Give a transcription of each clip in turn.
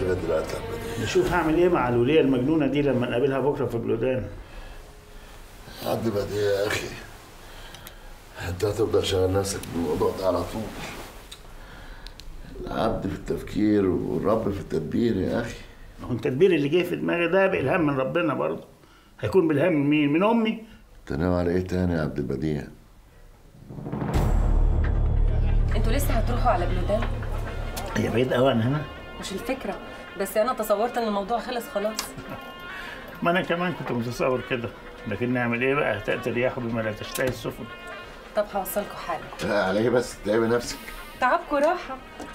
لغايه دلوقتي يا عم بديع نشوف هعمل ايه مع الوليه المجنونه دي لما نقابلها بكره في بلودان عبد بديع يا اخي انت هتفضل شغال نفسك بالموضوع ده على طول العبد في التفكير والرب في التدبير يا اخي ما هو التدبير اللي جه في دماغي ده بالهام من ربنا برضه هيكون بالهام من مين من امي انت ناوي على ايه تاني يا عبد البديع انتوا لسه هتروحوا على بلودان هي بعيد قوي عن هنا مش الفكره بس انا تصورت ان الموضوع خلص خلاص ما انا كمان كنت متصور كده لكن نعمل ايه بقى تاتي الرياح بما لا تشتهي السفن طب هوصلكوا حالا لا على ايه بس تتعبي نفسك تعبكوا راحه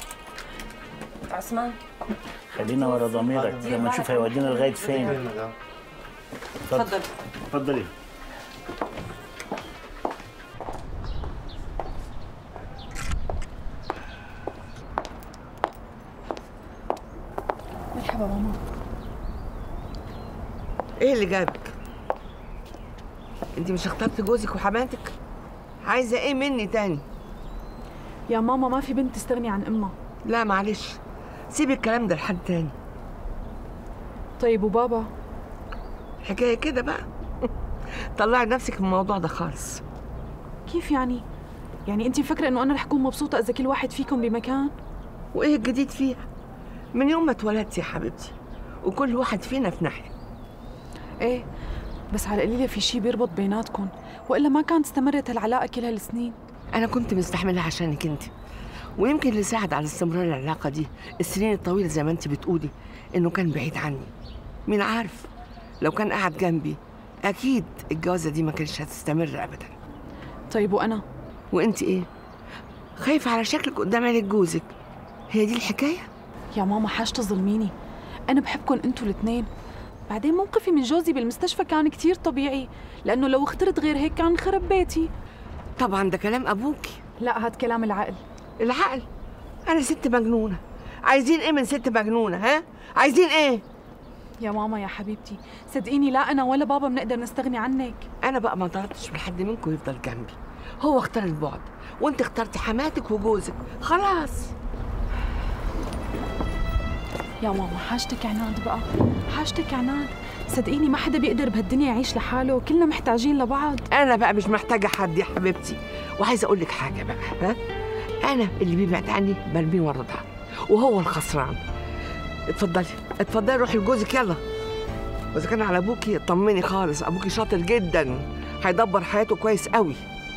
عثمان خلينا ورا ضميرك لما نشوف هيودينا لغايه فين اتفضل اتفضلي مرحبا ماما ايه اللي جابك انت مش اخترت جوزك وحماتك عايزه ايه مني تاني يا ماما ما في بنت تستغني عن امها لا معلش سيبي الكلام ده لحد تاني طيب وبابا الحكايه كده بقى طلعي نفسك من الموضوع ده خالص كيف يعني يعني انت مفكره انه انا رح اكون مبسوطه اذا كل واحد فيكم بمكان وايه الجديد فيها من يوم ما اتولدتي يا حبيبتي وكل واحد فينا في ناحيه ايه بس على القليله في شيء بيربط بيناتكم والا ما كانت استمرت هالعلاقه كل هالسنين انا كنت مستحملها عشانك انت ويمكن اللي ساعد على استمرار العلاقه دي السنين الطويله زي ما انت بتقولي انه كان بعيد عني مين عارف لو كان قاعد جنبي اكيد الجوازه دي ما كانتش هتستمر ابدا طيب وانا وانت ايه خايفه على شكلك قدام عينك جوزك هي دي الحكايه يا ماما حاج تظلميني انا بحبكم انتوا الاثنين بعدين موقفي من جوزي بالمستشفى كان كتير طبيعي لانه لو اخترت غير هيك كان خرب بيتي طبعا ده كلام ابوكي لا هاد كلام العقل العقل انا ست مجنونه عايزين ايه من ست مجنونه ها عايزين ايه يا ماما يا حبيبتي صدقيني لا انا ولا بابا بنقدر نستغني عنك انا بقى ما طلبتش من حد منكم يفضل جنبي هو اختار البعد وانت اخترتي حماتك وجوزك خلاص يا ماما حاجتك عناد بقى حاجتك عناد صدقيني ما حدا بيقدر بهالدنيا يعيش لحاله كلنا محتاجين لبعض انا بقى مش محتاجه حد يا حبيبتي وعايزه اقول لك حاجه بقى ها انا اللي بيبعد عني برميه ورا ظهري وهو الخسران اتفضلي اتفضلي روحي لجوزك يلا واذا كان على ابوكي اطمني خالص ابوكي شاطر جدا هيدبر حياته كويس قوي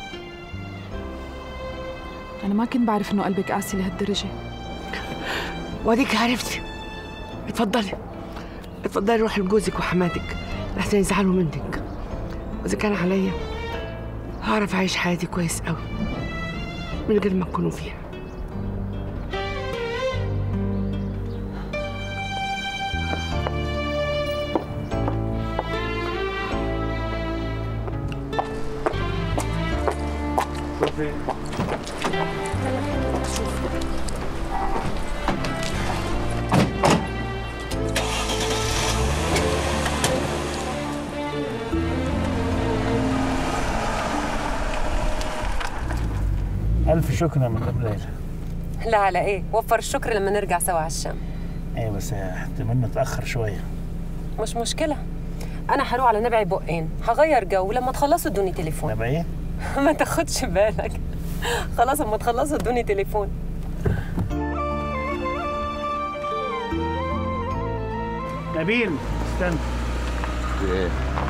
انا ما كنت بعرف انه قلبك قاسي لهالدرجه واديك عرفتي اتفضلي اتفضلي روحي لجوزك وحماتك لحسن يزعلوا منك واذا كان عليا هعرف اعيش حياتي كويس قوي من غير ما تكونوا فيها الف شكر يا مدام ليلى لا على ايه وفر الشكر لما نرجع سوا على الشام ايه بس احتمال نتاخر شويه مش مشكله انا هروح على نبعي بقين هغير جو لما تخلصوا ادوني تليفون نبقى ايه ما تاخدش بالك خلاص اما تخلصوا ادوني تليفون نبيل استنى ايه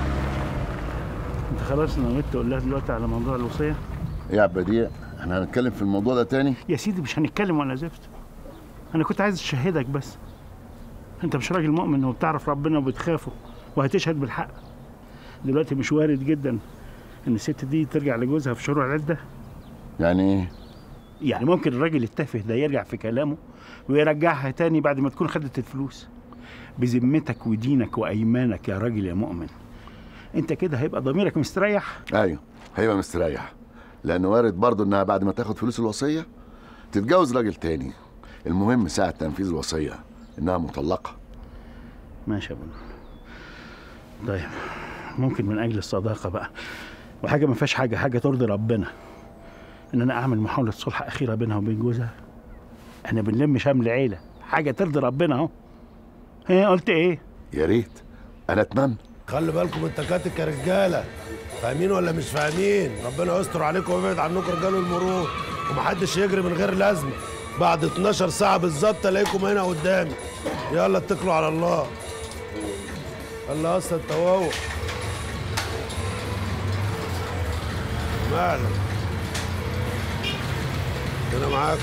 انت خلاص نويت تقول لها دلوقتي على موضوع الوصيه ايه يا عبد بديع احنا هنتكلم في الموضوع ده تاني يا سيدي مش هنتكلم ولا زفت انا كنت عايز اشهدك بس انت مش راجل مؤمن وبتعرف ربنا وبتخافه وهتشهد بالحق دلوقتي مش وارد جدا ان الست دي ترجع لجوزها في شروع العده يعني ايه يعني ممكن الراجل التافه ده يرجع في كلامه ويرجعها تاني بعد ما تكون خدت الفلوس بذمتك ودينك وايمانك يا راجل يا مؤمن انت كده هيبقى ضميرك مستريح ايوه هيبقى مستريح لان وارد برضه انها بعد ما تاخد فلوس الوصيه تتجوز راجل تاني المهم ساعه تنفيذ الوصيه انها مطلقه ماشي يا ابو نور. طيب ممكن من اجل الصداقه بقى وحاجه ما فيهاش حاجه حاجه ترضي ربنا ان انا اعمل محاوله صلح اخيره بينها وبين جوزها احنا بنلم شمل عيله حاجه ترضي ربنا اهو ها قلت ايه يا ريت انا اتمنى خلي بالكم من تكاتك يا رجاله فاهمين ولا مش فاهمين ربنا يستر عليكم ويبعد عنكم رجال المرور ومحدش يجري من غير لازمه بعد 12 ساعه بالظبط الاقيكم هنا قدامي يلا اتكلوا على الله الله اصلا التواوع مالك انا معاكم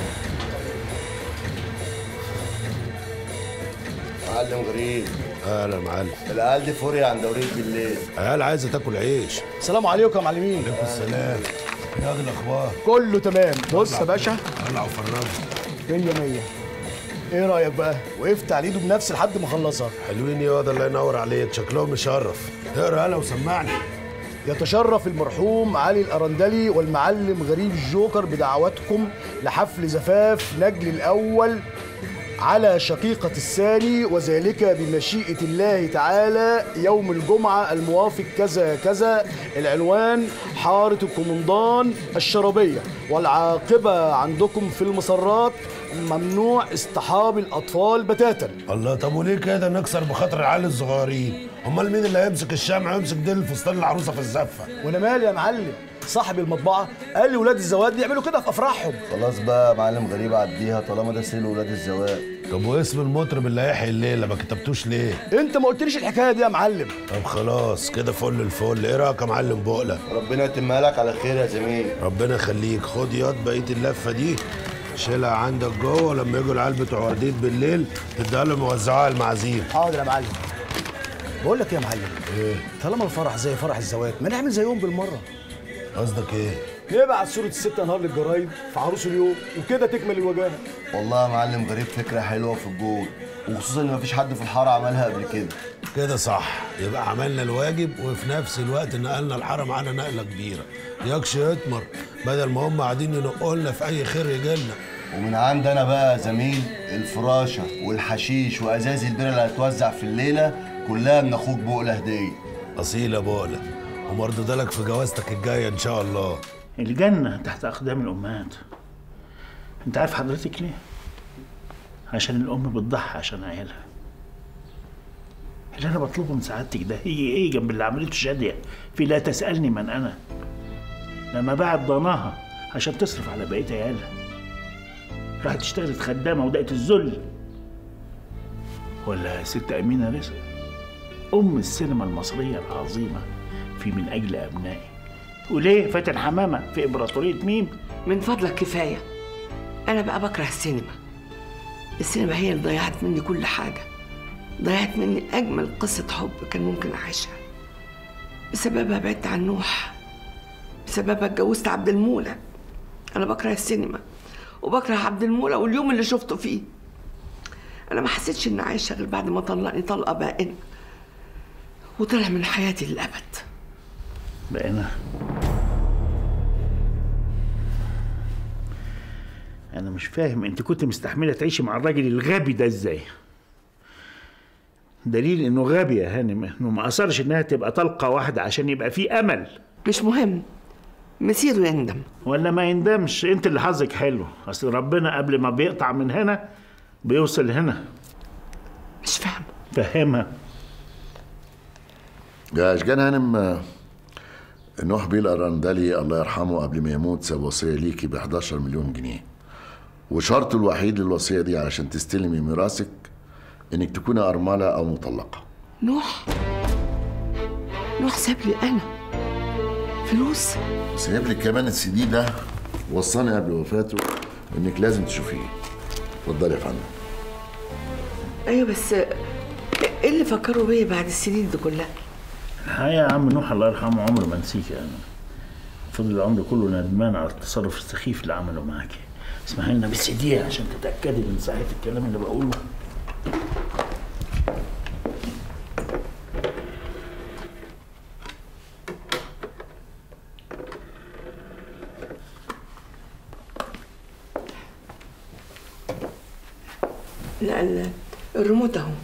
معلم غريب اهلا يا معلم العيال دي فوريا عند وريد بالليل عيال عايزه تاكل عيش السلام عليكم يا معلمين عليكم السلام يا دي الاخبار كله تمام بص يا باشا طلعوا فرجوا مية مية ايه رايك بقى وقفت على ايده بنفسي لحد ما خلصها حلوين يا واد الله ينور عليك شكلهم مشرف اقرا يلا وسمعني يتشرف المرحوم علي الأرندلي والمعلم غريب الجوكر بدعوتكم لحفل زفاف نجل الأول على شقيقة الثاني وذلك بمشيئة الله تعالى يوم الجمعة الموافق كذا كذا العنوان حارة الكومندان الشرابية والعاقبة عندكم في المسرات ممنوع اصطحاب الأطفال بتاتا الله طب وليه كده نكسر بخاطر العيال الصغيرين امال مين اللي هيمسك الشمع ويمسك ديل فستان العروسه في الزفه وانا مالي يا معلم صاحب المطبعة قال لي ولاد الزواج يعملوا كده في أفراحهم خلاص بقى يا معلم غريب عديها طالما ده سيل ولاد الزواج طب واسم المطرب اللي هيحيي الليله ما كتبتوش ليه انت ما قلتليش الحكاية دي يا معلم طب خلاص كده فل الفل ايه رايك يا معلم بقله ربنا يتمها لك على خير يا زميل ربنا يخليك خد ياض بقيه اللفه دي شيلها عندك جوه لما يجوا العيال بتوع ورديت بالليل تديها لهم يوزعوها على المعازيم حاضر يا معلم بقول لك ايه يا معلم ايه طالما الفرح زي فرح الزواج ما نعمل زيهم بالمره قصدك ايه نبعت صورة الست نهار للجرايد في عروس اليوم وكده تكمل الوجاهة والله يا معلم غريب فكرة حلوة في الجول وخصوصا ان مفيش حد في الحارة عملها قبل كده كده صح يبقى عملنا الواجب وفي نفس الوقت نقلنا الحاره معانا نقله كبيره يكش يتمر بدل ما هم قاعدين ينقوا لنا في اي خير يجيلنا ومن عندنا بقى يا زميل الفراشة والحشيش وازاز البيرة اللي هتوزع في الليلة كلها من اخوك بقلة هدية اصيله بقله ومرضى لك في جوازتك الجايه ان شاء الله الجنة تحت أقدام الأمهات أنت عارف حضرتك ليه؟ عشان الأم بتضحي عشان عيالها اللي أنا بطلبه من سعادتك ده هي إيه جنب اللي عملته شادية في لا تسألني من أنا لما باعت ضناها عشان تصرف على بقية عيالها راحت اشتغلت خدامة ودقت الذل ولا ست أمينة رزق أم السينما المصرية العظيمة في من أجل أبنائي وليه فاتن حمامة في إمبراطورية ميم من فضلك كفايه انا بقى بكره السينما السينما هي اللي ضيعت مني كل حاجه ضيعت مني اجمل قصه حب كان ممكن اعيشها بسببها بعدت عن نوح بسببها اتجوزت عبد المولى انا بكره السينما وبكره عبد المولى واليوم اللي شفته فيه انا ما حسيتش اني عايشه غير بعد ما طلقني طلقه بائنه وطلع من حياتي للابد بقينا انا مش فاهم انت كنت مستحمله تعيشي مع الراجل الغبي ده ازاي دليل انه غبي يا هانم انه ما اصرش انها تبقى طلقه واحده عشان يبقى في امل مش مهم مسيره يندم ولا ما يندمش انت اللي حظك حلو اصل ربنا قبل ما بيقطع من هنا بيوصل هنا مش فاهمه فهمها يا اشجان هانم آه، نوح بيه الارندلي الله يرحمه قبل ما يموت ساب وصيه ليكي ب 11 مليون جنيه وشرطه الوحيد للوصيه دي علشان تستلمي ميراثك انك تكوني ارمله او مطلقه نوح نوح ساب لي انا فلوس سايب لك كمان السي دي ده وصاني قبل وفاته انك لازم تشوفيه اتفضلي يا فندم ايوه بس ايه اللي فكروا بيا بعد السنين دي كلها الحقيقه يا عم نوح الله يرحمه عمره ما نسيك يعني فضل العمر كله ندمان على التصرف السخيف اللي عمله معاكي اسمعي لنا بس دي عشان تتاكدي من صحه الكلام اللي بقوله لا ال- الريموت اهو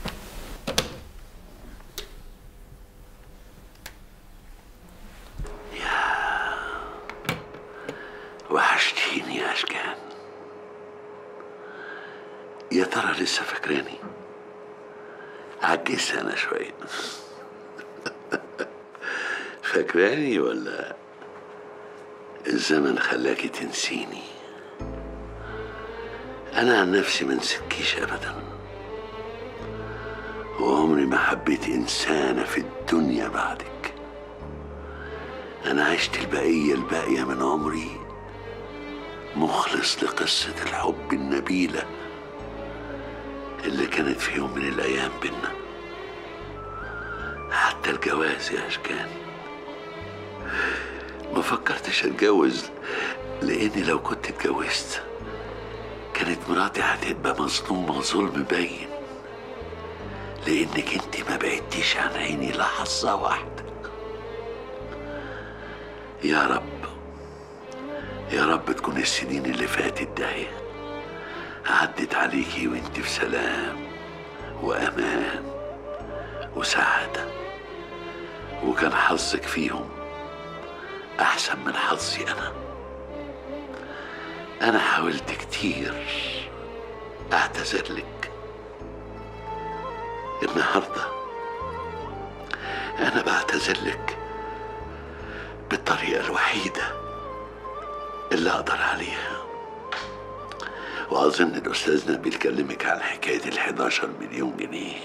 وحشتيني يا أشكان يا ترى لسه فاكراني عجزت انا شويه فاكراني ولا الزمن خلاكي تنسيني انا عن نفسي ما نسيتكيش ابدا وعمري ما حبيت انسانه في الدنيا بعدك انا عشت البقيه الباقيه من عمري مخلص لقصه الحب النبيله اللي كانت في يوم من الايام بينا حتى الجواز يا اشكان ما فكرتش اتجوز لاني لو كنت اتجوزت كانت مراتي هتبقى مظلومه ظلم باين لانك انت ما بعدتيش عن عيني لحظه واحده يا رب يا رب تكون السنين اللي فاتت دهيت عدت عليكي وانت في سلام وامان وسعاده وكان حظك فيهم احسن من حظي انا انا حاولت كتير اعتذر لك النهارده انا بعتذر لك بالطريقه الوحيده اللي اقدر عليها واظن الاستاذ نبيل كلمك عن حكايه ال 11 مليون جنيه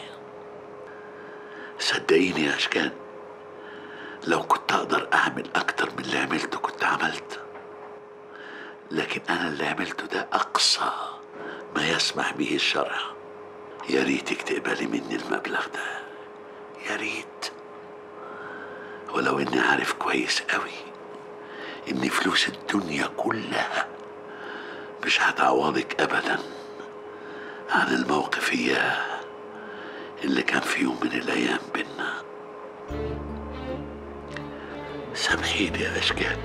صدقيني يا اشكان لو كنت اقدر اعمل اكتر من اللي عملته كنت عملت لكن انا اللي عملته ده اقصى ما يسمح به الشرع يا ريتك تقبلي مني المبلغ ده يا ريت ولو اني عارف كويس قوي ان فلوس الدنيا كلها مش هتعوضك ابدا عن الموقف اياه اللي كان في يوم من الايام بينا سامحيني يا اشكال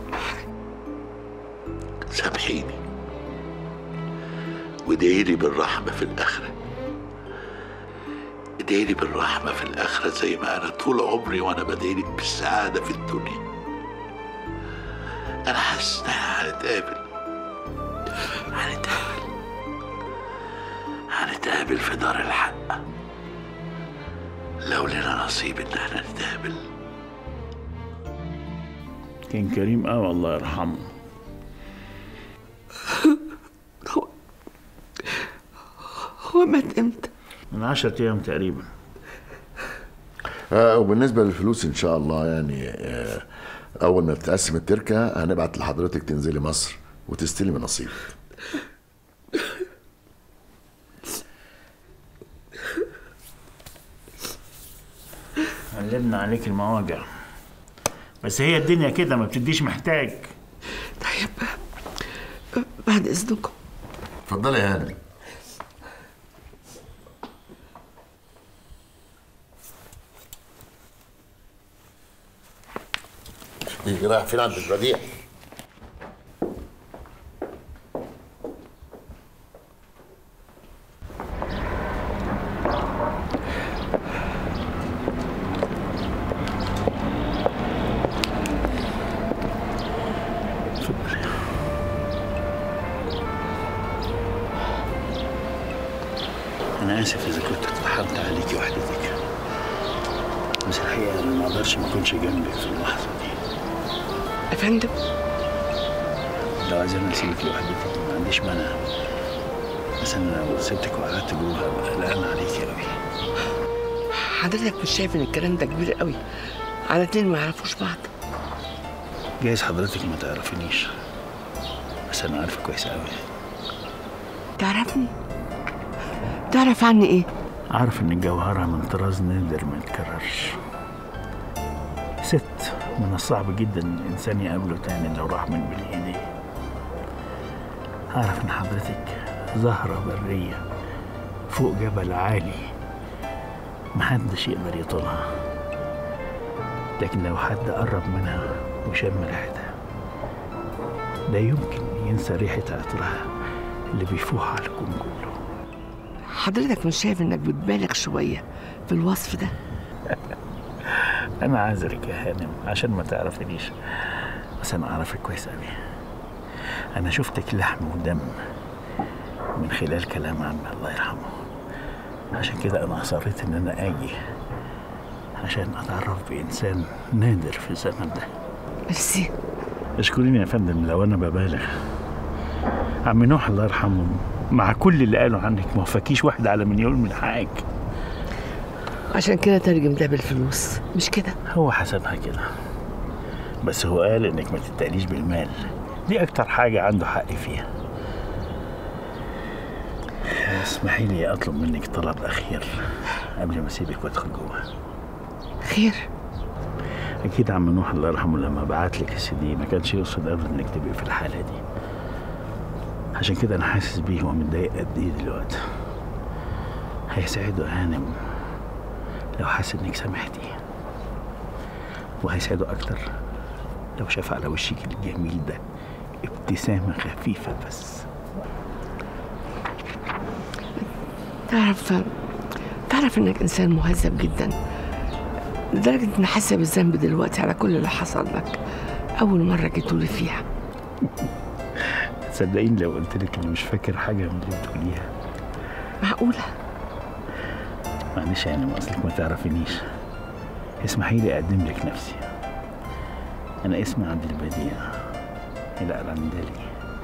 سامحيني وادعيلي بالرحمة في الآخرة ادعيلي بالرحمة في الآخرة زي ما أنا طول عمري وأنا بدعيلك بالسعادة في الدنيا أنا حاسس إن إحنا هنتقابل هنتقابل هنتقابل في دار الحق لو لنا نصيب إن إحنا نتقابل كان كريم قوي الله يرحمه هو مات امتى؟ من عشرة أيام تقريبا آه وبالنسبه للفلوس ان شاء الله يعني آه اول ما تتقسم التركه هنبعت لحضرتك تنزلي مصر وتستلمي نصيبك قلبنا عليك المواجع بس هي الدنيا كده ما بتديش محتاج بعد اذنكم اتفضلي يا هانم إيه، رايح فين عند البديع أنا آسف إذا كنت اتطحنت عليكي وحدتك بس الحقيقة أنا ما أقدرش ما أكونش جنبك في اللحظة دي يا فندم لو عايزين أسيبك لوحدتك ما عنديش مانع بس أنا لو سبتك وقعدت جوه هبقى قلقان عليكي أوي حضرتك مش شايف ان الكلام ده كبير قوي على اتنين ما يعرفوش بعض جايز حضرتك ما تعرفينيش بس أنا عارفة كويس أوي تعرفني تعرف عني ايه عارف إن الجوهرة من طراز نادر ما يتكررش ست من الصعب جدا إن الإنسان يقابله تاني لو راح من بين إيديه عارف إن حضرتك زهرة برية فوق جبل عالي محدش يقدر يطولها لكن لو حد قرب منها وشم ريحتها لا يمكن ينسى ريحة عطرها اللي بيفوح على الكون كله حضرتك مش شايف انك بتبالغ شويه في الوصف ده أنا عذرك يا هانم عشان ما تعرفنيش بس أنا أعرفك كويس أوي أنا شفتك لحم ودم من خلال كلام عمي الله يرحمه عشان كده انا اصريت ان انا اجي عشان اتعرف بانسان نادر في الزمن ده ميرسي اشكريني يا فندم لو انا ببالغ عم نوح الله يرحمه مع كل اللي قالوا عنك ما وفاكيش واحدة على مليون من حقك عشان كده ترجم ده بالفلوس مش كده هو حسبها كده بس هو قال انك ما تتقليش بالمال دي اكتر حاجة عنده حق فيها اسمحي لي اطلب منك طلب اخير قبل ما اسيبك وادخل جوه خير اكيد عم نوح الله يرحمه لما بعت لك السي دي ما كانش يقصد ابدا انك تبقي في الحالة دي عشان كده انا حاسس بيه هو متضايق قد ايه دلوقتي هيسعده هانم لو حس انك سامحتي وهيسعده اكتر لو شاف على وشك الجميل ده ابتسامة خفيفة بس تعرف تعرف انك انسان مهذب جدا لدرجة اني حاسة بالذنب دلوقتي على كل اللي حصل لك أول مرة جيتولي فيها تصدقيني لو قلت لك اني مش فاكر حاجة من اللي بتقوليها معقولة معلش يعني ما اصلك ما تعرفينيش اسمحي لي اقدم لك نفسي انا اسمي عبد البديع الأرندلي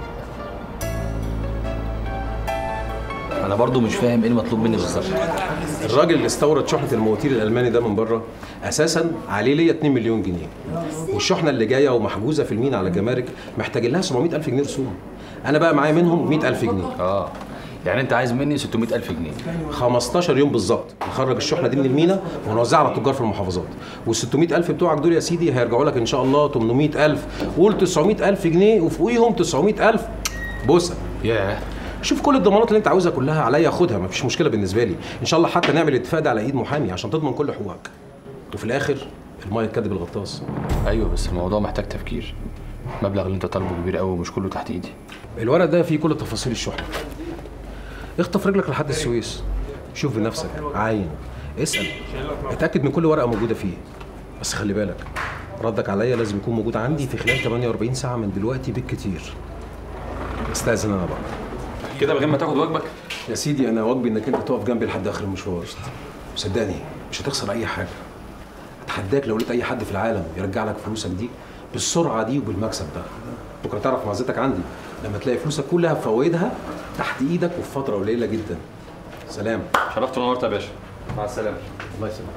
انا برضو مش فاهم ايه المطلوب مني بالظبط الراجل اللي استورد شحنه المواتير الالماني ده من بره اساسا عليه ليا 2 مليون جنيه والشحنه اللي جايه ومحجوزه في المينا على الجمارك محتاج لها 700 الف جنيه رسوم انا بقى معايا منهم 100 الف جنيه اه يعني انت عايز مني 600 الف جنيه 15 يوم بالظبط نخرج الشحنه دي من المينا ونوزعها على التجار في المحافظات وال 600 الف بتوعك دول يا سيدي هيرجعوا لك ان شاء الله 800 الف قول 900 الف جنيه وفوقيهم 900 الف بوسه ياه شوف كل الضمانات اللي انت عاوزها كلها عليا خدها مفيش مشكله بالنسبه لي ان شاء الله حتى نعمل الاتفاق ده على ايد محامي عشان تضمن كل حقوقك وفي الاخر الميه الكدب الغطاس ايوه بس الموضوع محتاج تفكير المبلغ اللي انت طالبه كبير قوي ومش كله تحت ايدي الورق ده فيه كل تفاصيل الشحنه اخطف رجلك لحد السويس شوف بنفسك عاين اسال اتاكد من كل ورقه موجوده فيه بس خلي بالك ردك عليا لازم يكون موجود عندي في خلال 48 ساعه من دلوقتي بالكتير استاذن انا بقى كده من غير ما تاخد واجبك يا سيدي انا واجبي انك انت تقف جنبي لحد اخر المشوار صدقني مش هتخسر اي حاجه اتحداك لو لقيت اي حد في العالم يرجع لك فلوسك دي بالسرعه دي وبالمكسب ده بكره تعرف معزتك عندي لما تلاقي فلوسك كلها بفوائدها تحت ايدك وفي فتره قليله جدا سلام شرفت ونورت يا باشا مع السلامه الله يسلمك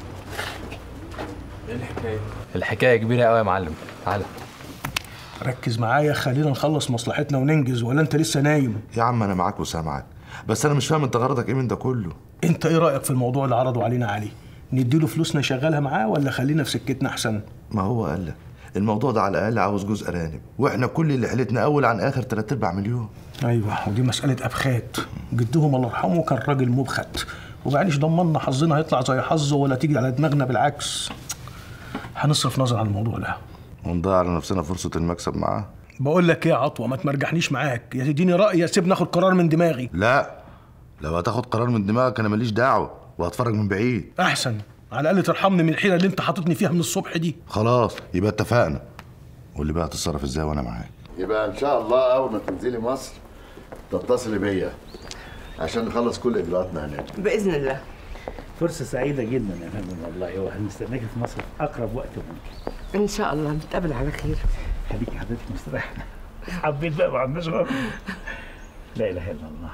ايه الحكايه الحكايه كبيره قوي يا معلم تعالى ركز معايا خلينا نخلص مصلحتنا وننجز ولا انت لسه نايم يا عم انا معاك وسامعك بس انا مش فاهم انت غرضك ايه من ده كله انت ايه رايك في الموضوع اللي عرضوا علينا عليه نديله فلوسنا يشغلها معاه ولا خلينا في سكتنا احسن ما هو قال لك الموضوع ده على الاقل عاوز جزء ارانب واحنا كل اللي حيلتنا اول عن اخر 3 ارباع مليون ايوه ودي مساله ابخات جدهم الله يرحمه كان راجل مبخت ومعلش ضمننا حظنا هيطلع زي حظه ولا تيجي على دماغنا بالعكس هنصرف نظر عن الموضوع ده ونضيع على نفسنا فرصه المكسب معاه بقول لك ايه يا عطوه ما تمرجحنيش معاك يا تديني راي يا سيبني اخد قرار من دماغي لا لو هتاخد قرار من دماغك انا ماليش دعوه وهتفرج من بعيد احسن على الاقل ترحمني من الحيله اللي انت حاططني فيها من الصبح دي خلاص يبقى اتفقنا واللي بقى هتتصرف ازاي وانا معاك يبقى ان شاء الله اول ما تنزلي مصر تتصلي بيا عشان نخلص كل اجراءاتنا هناك بإذن الله فرصة سعيدة جدا يا فندم والله وهنستناك في مصر في أقرب وقت ممكن إن شاء الله نتقابل على خير خليكي حضرتك مستريحة حبيت بقى ما عندناش غرض لا إله إلا الله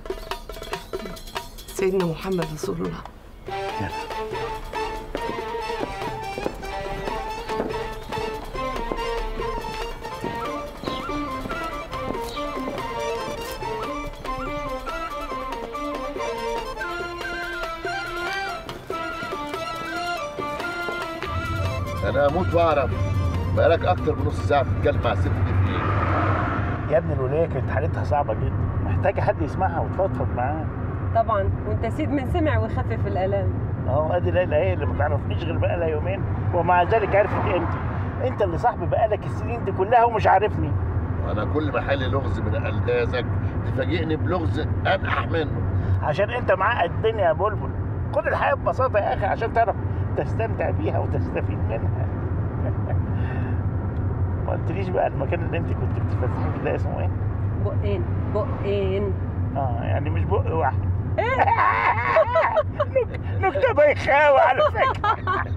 سيدنا محمد رسول الله انا اموت واعرف بقالك اكتر من نص ساعه بتتكلم مع الست دي في ايه يا ابني الولاية كانت حالتها صعبة جدا محتاجة حد يسمعها وتفضفض معاه طبعا وانت سيد من سمع ويخفف الالام اهو ادي ليلى هي اللي ما تعرفنيش غير بقى لها يومين ومع ذلك عرفت انت انت اللي صاحبي بقالك السنين دي كلها ومش عارفني انا كل ما حالي لغز من الغازك تفاجئني بلغز انقح منه عشان انت معقد الدنيا يا بلبل خد الحياه ببساطه يا اخي عشان تعرف تستمتع بيها وتستفيد منها ما قلتليش بقى المكان اللي انت كنت بتفسحي فيه ده اسمه ايه؟ بقين بقين اه يعني مش بق واحد نكتة بيخاوة على فكرة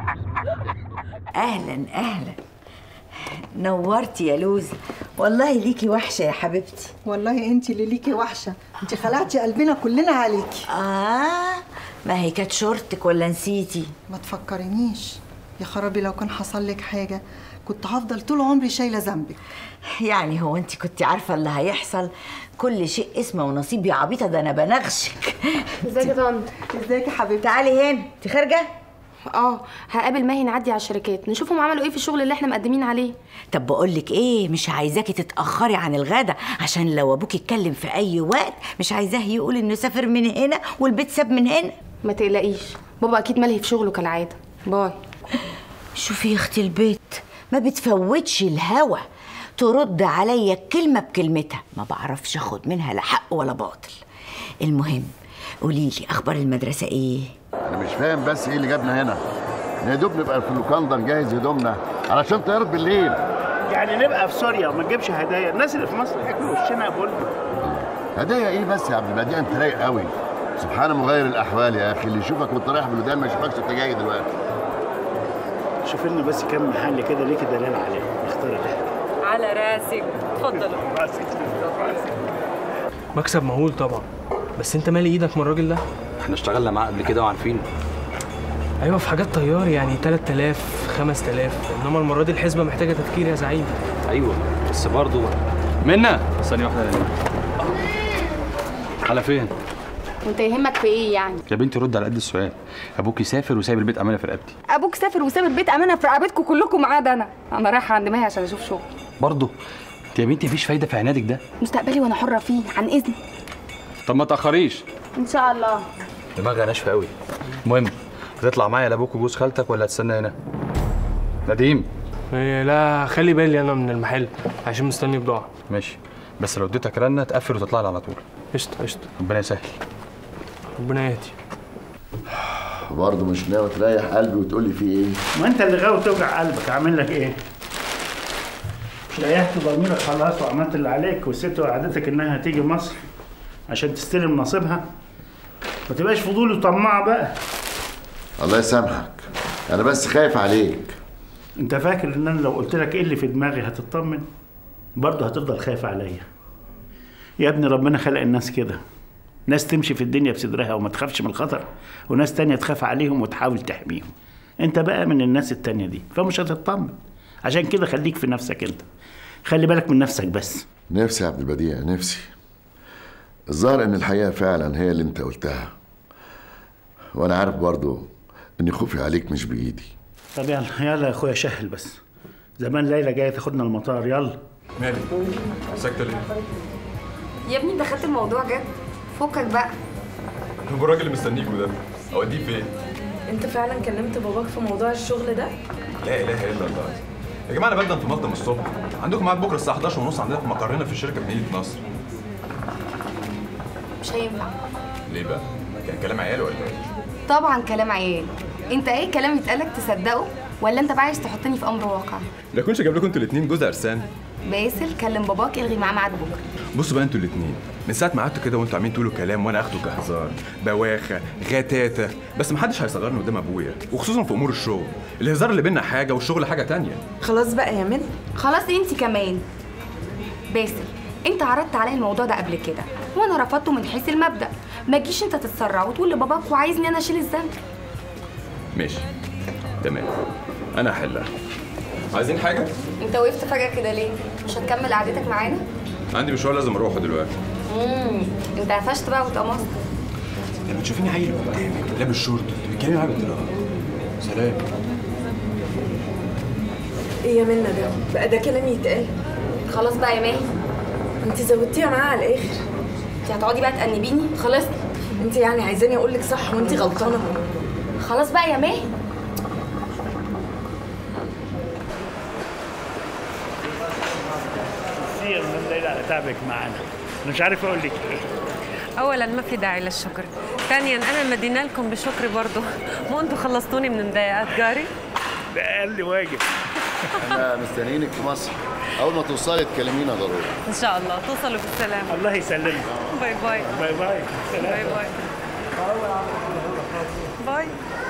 اهلا اهلا نورتي يا لوزة والله ليكي وحشة يا حبيبتي والله انت اللي ليكي وحشه انت خلعتي قلبنا كلنا عليكي اه ما هي كانت شورتك ولا نسيتي ما تفكرنيش يا خرابي لو كان حصل لك حاجه كنت هفضل طول عمري شايله ذنبك يعني هو انت كنت عارفة اللي هيحصل كل شيء اسمه ونصيب يا عبيطة ده انا بنغشك ازيك يا طنط ازيك يا حبيبتي تعالي هنا انت خارجة اه هقابل ماهي نعدي على الشركات نشوفهم عملوا ايه في الشغل اللي احنا مقدمين عليه طب بقول لك ايه مش عايزاكي تتاخري عن الغدا عشان لو ابوك اتكلم في اي وقت مش عايزاه يقول انه سافر من هنا والبيت ساب من هنا ما تقلقيش بابا اكيد ملهي في شغله كالعاده باي شوفي يا اختي البيت ما بتفوتش الهوا ترد عليا كلمه بكلمتها ما بعرفش اخد منها لا حق ولا باطل المهم قولي لي اخبار المدرسه ايه انا مش فاهم بس ايه اللي جابنا هنا يا دوب نبقى في اللوكاندا نجهز هدومنا علشان طيارة بالليل يعني نبقى في سوريا وما نجيبش هدايا الناس اللي في مصر ياكلوا وشنا بول هدايا ايه بس يا عبد البديع انت رايق قوي سبحان مغير الاحوال يا اخي اللي يشوفك وانت رايح بالودان ما يشوفكش انت جاي دلوقتي شوف لنا بس كم محل كده ليكي دلال عليه نختار اللي احنا على راسك اتفضلوا مكسب مهول طبعا بس انت مالي ايدك من الراجل ده احنا اشتغلنا معاه قبل كده وعارفينه ايوه في حاجات طيار يعني 3000 5000 انما المره دي الحسبه محتاجه تفكير يا زعيم ايوه بس برضه منا ثانيه واحده يا نجم. على فين وانت يهمك في ايه يعني يا بنتي رد على قد السؤال ابوكي سافر وسايب البيت امانه في رقبتي ابوك سافر وساب البيت امانه في رقبتكم كلكم ما عدا انا انا رايحه عند ماهي عشان اشوف شغل برضه انت يا بنتي مفيش فايده في عنادك ده مستقبلي وانا حره فيه عن اذن طب ما تاخريش ان شاء الله دماغها ناشفه قوي المهم هتطلع معايا لابوك وجوز خالتك ولا هتستنى هنا نديم إيه لا خلي بالي انا من المحل عشان مستني بضاعه ماشي بس لو اديتك رنه تقفل وتطلع لي على طول قشطه قشطه ربنا يسهل ربنا يهدي برضه مش ناوي تريح قلبي وتقول لي في ايه ما انت اللي غاوي توجع قلبك عامل لك ايه؟ مش ريحت ضميرك خلاص وعملت اللي عليك والست وعدتك انها تيجي مصر عشان تستلم نصيبها ما تبقاش فضول وطماع بقى الله يسامحك انا بس خايف عليك انت فاكر ان انا لو قلت لك ايه اللي في دماغي هتطمن برضه هتفضل خايف عليا يا ابني ربنا خلق الناس كده ناس تمشي في الدنيا بصدرها وما تخافش من الخطر وناس تانية تخاف عليهم وتحاول تحميهم انت بقى من الناس التانية دي فمش هتطمن عشان كده خليك في نفسك انت خلي بالك من نفسك بس نفسي يا عبد البديع نفسي الظاهر ان الحقيقه فعلا هي اللي انت قلتها وانا عارف برضه ان خوفي عليك مش بايدي طب يلا يلا يا اخويا شهل بس زمان ليلى جايه تاخدنا المطار يلا مالك ساكته ليه؟ يا ابني دخلت الموضوع جد فكك بقى هو الراجل اللي مستنيكوا ده اوديه فين؟ انت فعلا كلمت باباك في موضوع الشغل ده لا اله الا الله يا جماعه انا بقدم في مالطا من الصبح عندكم ميعاد بكره الساعه 11 ونص عندنا في مقرنا في الشركه في مدينه نصر مش هينفع ليه بقى؟ كان كلام عيال ولا ايه؟ طبعا كلام عيال انت ايه كلام يتقالك تصدقه ولا انت بقى عايز تحطني في امر واقع لا كنتش جايب لكم انتوا الاثنين جوز عرسان باسل كلم باباك الغي معاه ميعاد بكره بصوا بقى انتوا الاثنين من ساعه ما قعدتوا كده وانتوا عاملين تقولوا كلام وانا اخده كهزار بواخه غتاتة بس محدش هيصغرني قدام ابويا وخصوصا في امور الشغل الهزار اللي بينا حاجه والشغل حاجه تانية خلاص بقى يا من خلاص انت كمان باسل انت عرضت عليا الموضوع ده قبل كده وانا رفضته من حيث المبدا ما تجيش انت تتسرع وتقول لباباك وعايزني انا اشيل الذنب ماشي تمام انا هحلها عايزين حاجه انت وقفت فجاه كده ليه مش هتكمل قعدتك معانا عندي مشوار لازم اروحه دلوقتي امم انت قفشت بقى واتقمصت لما تشوفيني عيل قدامك لابس شورت بتتكلمي معايا بالطريقه سلام ايه يا منى ده بقى ده كلام يتقال خلاص بقى يا ماهي انت زودتيها معاه على الاخر انت هتقعدي بقى تأنبيني خلاص انت يعني عايزاني اقول لك صح وانت غلطانه خلاص بقى يا ماهي كتير من ليلى على تعبك معانا أنا مش عارف اقول لك ايه اولا ما في داعي للشكر ثانيا انا مدينه لكم بشكري برضه مو انتوا خلصتوني من مضايقات جاري ده اقل واجب احنا مستنيينك في مصر اول ما توصلي تكلمينا ضروري ان شاء الله توصلوا بالسلامه الله يسلمك باي باي باي باي سلام باي باي باي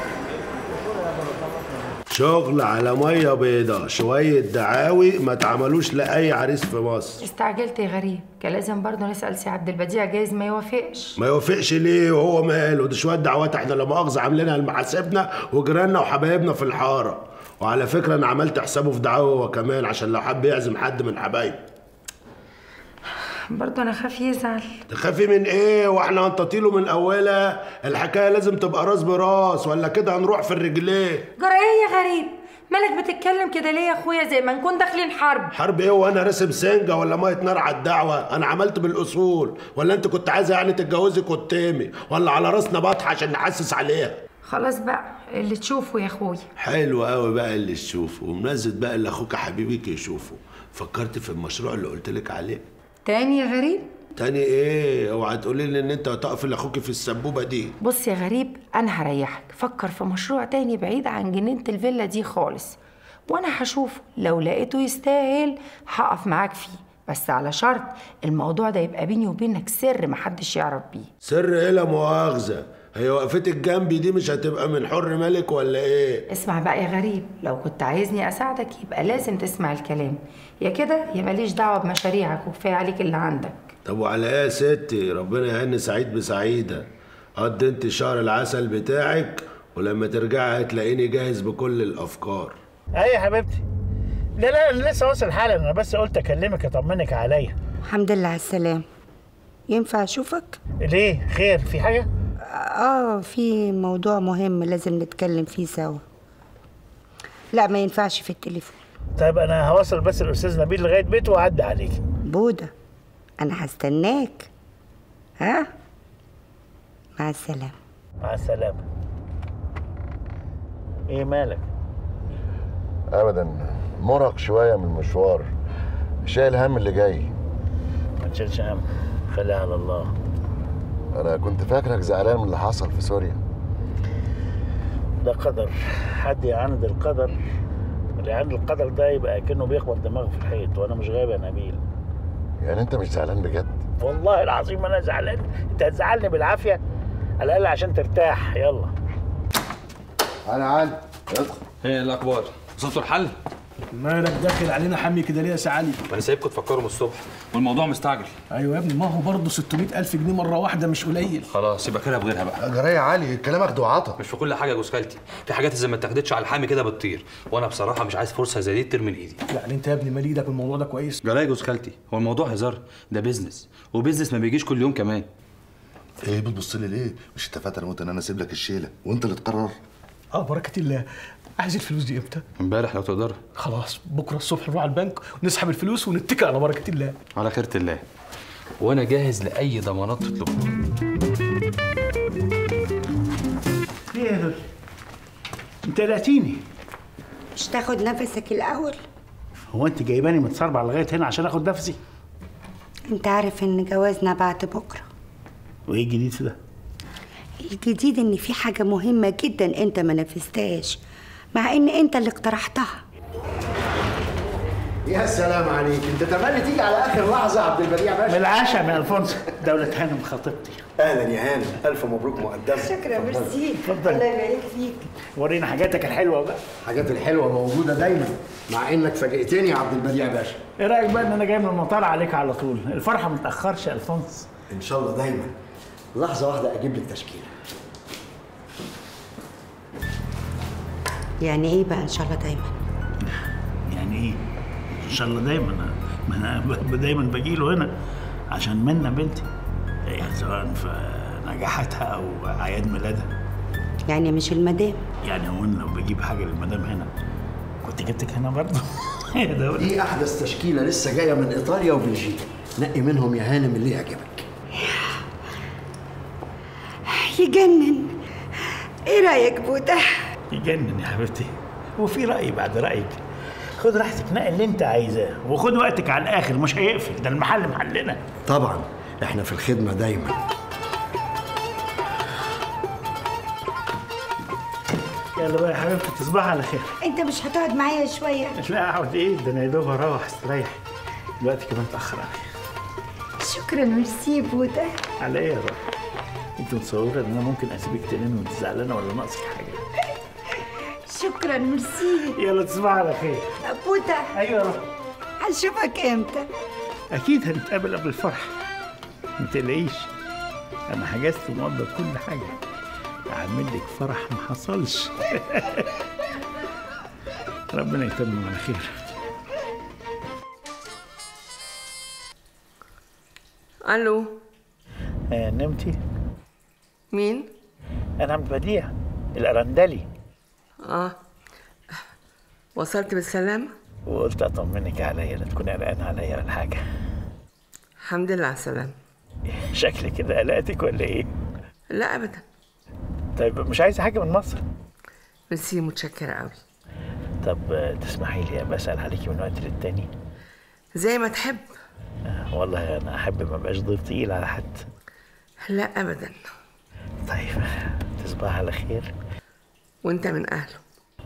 شغل على ميه بيضة شوية دعاوي ما اتعملوش لأي عريس في مصر استعجلت يا غريب كان لازم برضه نسأل سي عبد البديع جايز ما يوافقش ما يوافقش ليه وهو ماله ده شوية دعوات احنا لا مؤاخذة عاملينها لمحاسبنا وجيراننا وحبايبنا في الحارة وعلى فكرة أنا عملت حسابه في دعاوي هو كمان عشان لو حب يعزم حد من حبايبه برضه انا خاف يزعل تخافي من ايه واحنا هنططيله من اولها الحكايه لازم تبقى راس براس ولا كده هنروح في الرجلين جرى ايه يا غريب مالك بتتكلم كده ليه يا اخويا زي ما نكون داخلين حرب حرب ايه وانا راسم سنجه ولا ميه نار على الدعوه انا عملت بالاصول ولا انت كنت عايزه يعني تتجوزي قدامي ولا على راسنا بطحه عشان نحسس عليها خلاص بقى اللي تشوفه يا اخويا حلو قوي بقى اللي تشوفه ومنزل بقى اللي اخوك حبيبك يشوفه فكرت في المشروع اللي قلت لك عليه تاني يا غريب تاني ايه اوعى تقولي لي ان انت هتقف لاخوك في السبوبه دي بص يا غريب انا هريحك فكر في مشروع تاني بعيد عن جنينة الفيلا دي خالص وانا هشوفه لو لقيته يستاهل هقف معاك فيه بس على شرط الموضوع ده يبقى بيني وبينك سر محدش يعرف بيه سر ايه لا مؤاخذه هي وقفتك جنبي دي مش هتبقى من حر مالك ولا ايه اسمع بقى يا غريب لو كنت عايزني اساعدك يبقى لازم تسمع الكلام يا كده يا ماليش دعوه بمشاريعك وكفايه عليك اللي عندك طب وعلى ايه يا ستي ربنا يهني سعيد بسعيده قضي انت شهر العسل بتاعك ولما ترجعي هتلاقيني جاهز بكل الافكار ايه يا حبيبتي لا لا أنا لسه واصل حالا انا بس قلت اكلمك اطمنك عليا الحمد لله على السلامة ينفع أشوفك؟ ليه خير في حاجه آه في موضوع مهم لازم نتكلم فيه سوا لا ما ينفعش في التليفون طيب انا هوصل بس الاستاذ نبيل لغايه بيته واعدي عليك بودة أنا هستناك ها؟ مع السلامة مع السلامه ايه مالك ابدا مرهق شويه من المشوار شايل هم اللي جاي ما تشيلش هم خليها على الله انا كنت فاكرك زعلان من اللي حصل في سوريا ده قدر حد يعاند القدر اللي يعاند القدر ده يبقى كأنه بيخبط دماغه في الحيط وانا مش غايب يا نبيل يعني انت مش زعلان بجد والله العظيم انا زعلان انت هتزعلني بالعافيه على الاقل عشان ترتاح يلا انا علي ادخل ايه الاخبار وصلتوا الحل مالك داخل علينا حمي كده ليه يا سي علي؟ ما انا سايبكم تفكروا من الصبح والموضوع مستعجل ايوه يا ابني ما هو برضه 600 الف جنيه مره واحده مش قليل خلاص يبقى كده بغيرها بقى جرايه يا علي الكلام اخده وعطا مش في كل حاجه يا جوز خالتي في حاجات اذا ما اتاخدتش على الحامي كده بتطير وانا بصراحه مش عايز فرصه زي دي ترمي من ايدي يعني انت يا ابني مال ايدك الموضوع ده كويس جرايه يا جوز خالتي هو الموضوع هزار ده بيزنس وبيزنس ما بيجيش كل يوم كمان ايه بتبص لي ليه مش اتفقت انا وانت ان انا اسيب لك الشيله وانت اللي تقرر اه بركه الله عايز الفلوس دي امتى؟ امبارح لو تقدر خلاص بكره الصبح نروح على البنك ونسحب الفلوس ونتكل على بركه الله على خيرة الله وانا جاهز لاي ضمانات تطلبها ايه يا دول انت قلقتيني مش تاخد نفسك الأول؟ هو انت جايباني متصربع لغايه هنا عشان اخد نفسي أنت عارف إن جوازنا بعد بكرة وايه الجديد في ده الجديد إن في حاجة مهمة جدا أنت ما نفذتهاش مع إن أنت اللي اقترحتها يا سلام عليك انت تملي تيجي على اخر لحظه يا عبد البديع باشا من العشاء من الفونس دولة هانم خطيبتي اهلا يا هانم الف مبروك مقدما شكرا ميرسي اتفضل. الله يبارك فيك ورينا حاجاتك الحلوه بقى الحاجات الحلوه موجوده دايما مع انك فاجئتني يا عبد البديع باشا ايه رايك بقى ان انا جاي من المطار عليك على طول الفرحه ما تاخرش يا الفونس ان شاء الله دايما لحظه واحده اجيب لك تشكيله يعني إيه بقى إن شاء الله دايما يعني ايه ان شاء الله دايما ما انا ب- دايما باجي له هنا عشان منا بنتي يعني سواء في نجاحاتها او اعياد ميلادها يعني مش المدام يعني هو أنا لو بجيب حاجه للمدام هنا كنت جبتك هنا برضه يا دولة دي احدث تشكيله لسه جايه من ايطاليا وبلجيكا نقي منهم يا هانم اللي يعجبك يجنن إيه رأيك بودة؟ يجنن يا حبيبتي هو في راي بعد رايك خد راحتك نقي اللي انت عايزاه وخد وقتك على الاخر مش هيقفل ده المحل محلنا طبعا احنا في الخدمه دايما يلا بقى يا حبيبتي تصبحي على خير أنت مش هتقعد معايا شوية؟ لا اقعد ايه ده انا يا دوب هروح استريح دلوقتي كمان اتاخر عليا شكرا ميرسي بودة على ايه يا روح انت انت متصوره ان انا ممكن اسيبك تنامي وانت زعلانه ولا ناقصك حاجه شكرا ميرسي يلا تصبح على خير بوتا ايوه هنشوفك امتى اكيد هنتقابل قبل الفرح ما تقلقيش انا حجزت وموضب كل حاجه هعمل لك فرح ما حصلش ربنا يتمم على خير الو آه نمتي مين انا عبد البديع الارندلي اه وصلت بالسلامة وقلت اطمنك عليا لا تكوني قلقانه عليا ولا حاجه الحمد لله على السلامة شكلي كده قلقتك ولا ايه لا ابدا طيب مش عايزه حاجه من مصر ميرسي متشكرة قوي طب آه، تسمحي لي بسال عليكي من وقت للتاني زي ما تحب آه، والله انا احب ما بقاش ضيف تقيل على حد لا ابدا طيب تصبح على خير وانت من اهله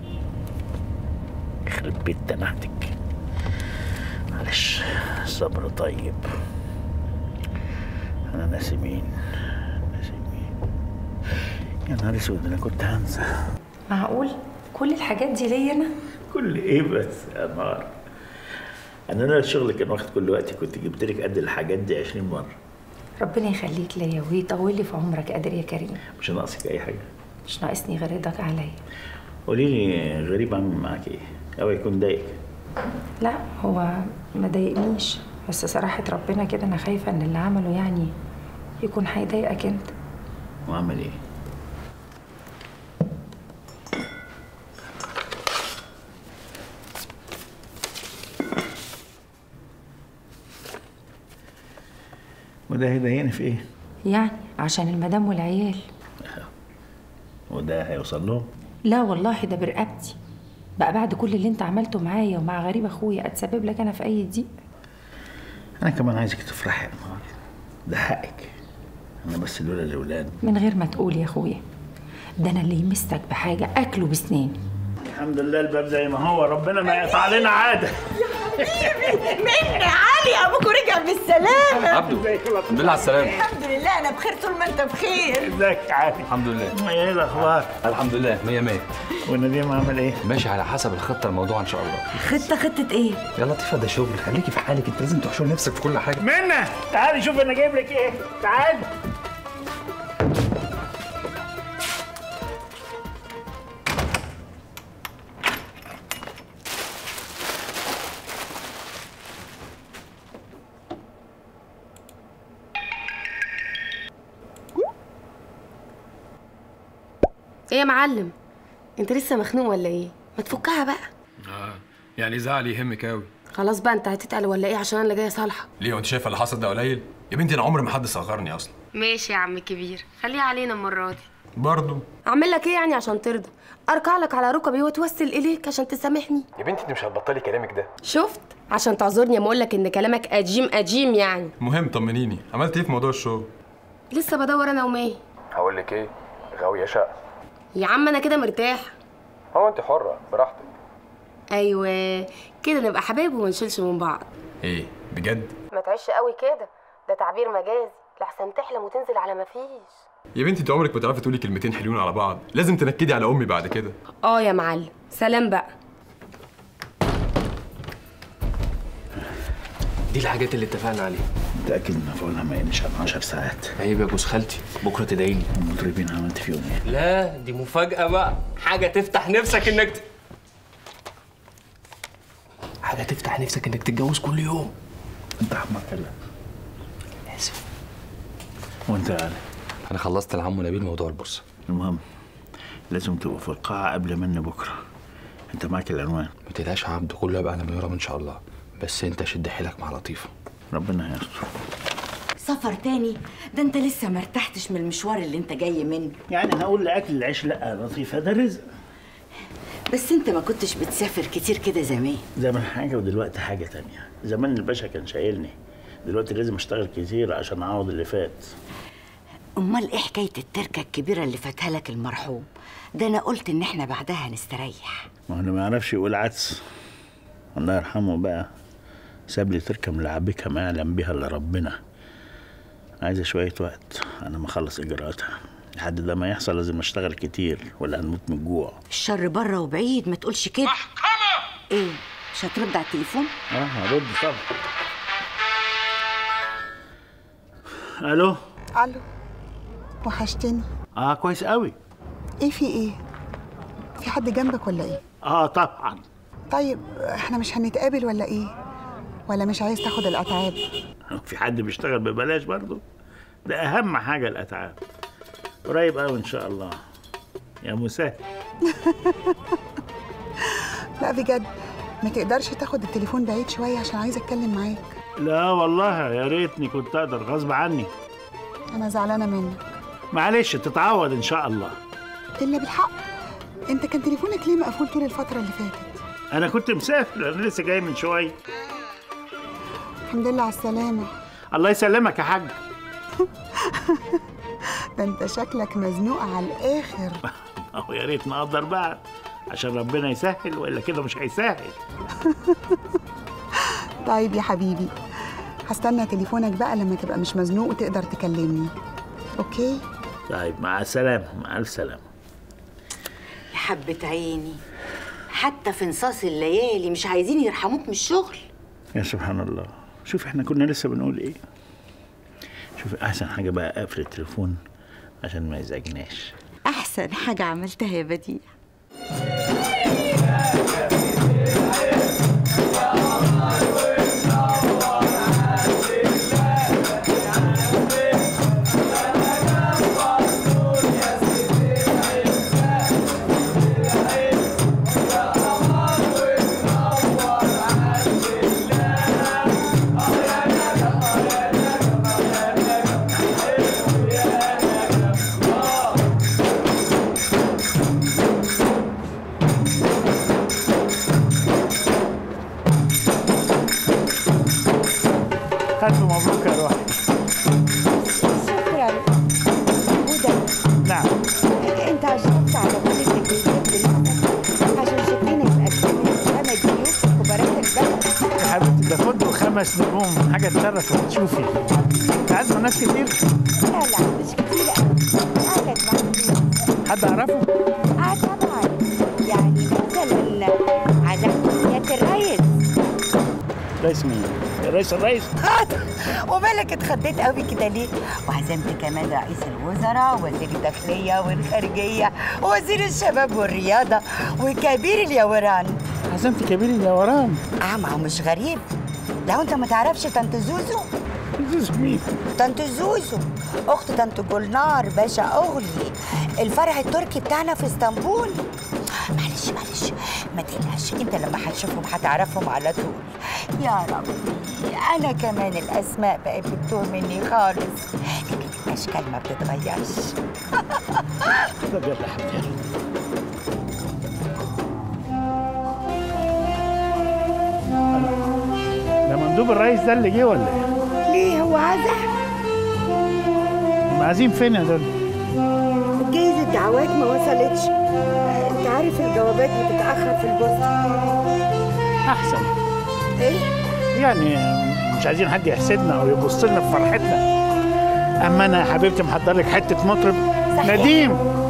يخرب بيت تنحتك معلش الصبر طيب انا ناسي مين ناسي مين يا نهار اسود انا كنت هنسى معقول كل الحاجات دي ليا انا كل ايه بس يا نهار انا انا الشغل كان واخد كل وقتي كنت جبت لك قد الحاجات دي 20 مره ربنا يخليك ليا ويطول لي في عمرك قادر يا كريم مش ناقصك اي حاجه مش ناقصني غير رضاك عليا قولي لي غريب عامل معاك ايه او يكون ضايقك لا هو ما ضايقنيش بس صراحة ربنا كده أنا خايفة إن اللي عمله يعني يكون هيضايقك أنت وعمل ايه وده هيضايقني في ايه يعني عشان المدام والعيال وده هيوصل لهم لا والله ده برقبتي بقى بعد كل اللي انت عملته معايا ومع غريب اخويا اتسبب لك انا في اي ضيق انا كمان عايزك تفرحي يا نهار ده حقك انا بس لولا الاولاد من غير ما تقول يا اخويا ده انا اللي يمسك بحاجه اكله بسناني الحمد لله الباب زي ما هو ربنا ما يقطع علينا عاده مني علي ابوك رجع بالسلامه عبدو الحمد لله على السلامة الحمد لله انا بخير طول ما انت بخير ازيك يا علي الحمد لله ايه الاخبار الحمد لله مية مية ونديم عامل ايه؟ ماشي على حسب الخطة الموضوع إن شاء الله خطه خطه ايه يا لطيفة ده شغل خليكي في حالك أنت لازم تحشر نفسك في كل حاجة منى تعالي شوف انا جايب لك ايه تعالي ايه يا معلم انت لسه مخنوق ولا ايه ما تفكها بقى اه يعني زعل يهمك قوي خلاص بقى انت هتتقل ولا ايه عشان انا اللي جايه صالحه ليه وانت شايفه اللي حصل ده قليل يا بنتي انا عمري ما حد صغرني اصلا ماشي يا عم كبير خليها علينا المره دي برضه اعمل لك ايه يعني عشان ترضى اركع لك على ركبي واتوسل اليك عشان تسامحني يا بنتي انت مش هتبطلي كلامك ده شفت عشان تعذرني اما اقول لك ان كلامك قديم قديم يعني المهم طمنيني عملت ايه في موضوع الشغل لسه بدور انا وماهي هقول لك ايه غاويه شقه يا عم انا كده مرتاح هو انت حره براحتك ايوه كده نبقى حبايب وما نشيلش من بعض ايه بجد ما تعيش قوي كده ده تعبير مجازي لحسن تحلم وتنزل على ما فيش يا بنتي انت عمرك ما تعرفي تقولي كلمتين حلوين على بعض لازم تنكدي على امي بعد كده اه يا معلم سلام بقى دي الحاجات اللي اتفقنا عليها متأكد ان مفعولها ما يقلش عن 10 ساعات عيب يا جوز خالتي بكره تدعي لي المطربين عملت فيهم ايه؟ لا دي مفاجأة بقى حاجة تفتح نفسك انك ت... حاجة تفتح نفسك انك تتجوز كل يوم انت حمار كده اسف وانت يا علي أنا خلصت العم ونبيل موضوع البورصة المهم لازم تبقوا في القاعة قبل مني بكرة انت معاك العنوان ما تقلقش يا عبد كله يبقى على ما يرام إن شاء الله بس أنت شد حيلك مع لطيفة ربنا يستر سفر تاني ده انت لسه ما ارتحتش من المشوار اللي انت جاي منه يعني هقول لأكل العيش لا لطيفة ده رزق بس انت ما كنتش بتسافر كتير كده زمان زمان حاجة ودلوقتي حاجة تانية زمان الباشا كان شايلني دلوقتي لازم اشتغل كتير عشان اعوض اللي فات امال ايه حكايه التركه الكبيره اللي فاتها لك المرحوم ده انا قلت ان احنا بعدها هنستريح ما هو اللي ما يعرفش يقول عدس الله يرحمه بقى ساب لي تركه ملعبكه ما يعلم بها الا ربنا عايزة شوية وقت أنا ما أخلص إجراءاتها لحد ده ما يحصل لازم أشتغل كتير ولا هنموت من الجوع الشر بره وبعيد ما تقولش كده محكمة ايه مش هترد على التليفون اه هرد طبعا الو الو وحشتني اه كويس قوي ايه في ايه في حد جنبك ولا ايه اه طبعا طيب احنا مش هنتقابل ولا ايه ولا مش عايز تاخد الاتعاب في حد بيشتغل ببلاش برضو ده اهم حاجه الاتعاب قريب قوي ان شاء الله يا مسهل لا بجد ما تقدرش تاخد التليفون بعيد شويه عشان عايزه اتكلم معاك لا والله يا ريتني كنت اقدر غصب عني انا زعلانه منك معلش تتعوض ان شاء الله الا بالحق انت كان تليفونك ليه مقفول طول الفتره اللي فاتت انا كنت مسافر انا لسه جاي من شويه الحمد لله على السلامه الله يسلمك يا حاج ده انت شكلك مزنوق على الاخر اهو يا ريت نقدر بقى عشان ربنا يسهل والا كده مش هيسهل طيب يا حبيبي هستنى تليفونك بقى لما تبقى مش مزنوق وتقدر تكلمني اوكي طيب مع السلامه مع الف سلامه يا حبة عيني حتى في نصاص الليالي مش عايزين يرحموك من الشغل يا سبحان الله شوف احنا كنا لسه بنقول ايه شوف احسن حاجه بقى اقفل التليفون عشان ما يزعجناش احسن حاجة عملتها يا بديع ألف مبروك يا روحي شكرا هدى نعم انت عشرفت على والدك بالجد عشان شكلنا يبقى كده انا ضيوف وبركك بقى يا حبيبتي ده فندق خمس نجوم حاجه تشرف لما تشوفي انت عارفه ناس كتير لا لا مش كتير قوي قعدت معاك حد اعرفه اه طبعا يعني مثلا عزمت سياده الريس رئيس مين رئيس الرئيس ومالك اتخضيت قوي كده ليه؟ وعزمت كمان رئيس الوزراء وزير الداخلية والخارجية ووزير الشباب والرياضة وكبير اليوران عزمت كبير اليوران اه ما هو مش غريب لو انت ما تعرفش طنط زوزو زوزو مين؟ طنط زوزو اخت طنط جولنار باشا اغلي الفرع التركي بتاعنا في اسطنبول معلش معلش ما تقلقش انت لما هتشوفهم هتعرفهم على طول يا ربي انا كمان الاسماء بقت بتتوه مني خالص لكن الاشكال ما بتتغيرش طب يلا يا حبيبتي ده مندوب الرئيس ده اللي جه ولا ايه؟ ليه هو عزح معازيم فين يا دول؟ جايز الدعوات ما وصلتش انت عارف الجوابات بتتاخر في البوسطه احسن ايه يعني مش عايزين حد يحسدنا او يبص لنا في فرحتنا اما انا يا حبيبتي محضر لك حته مطرب صحيح. نديم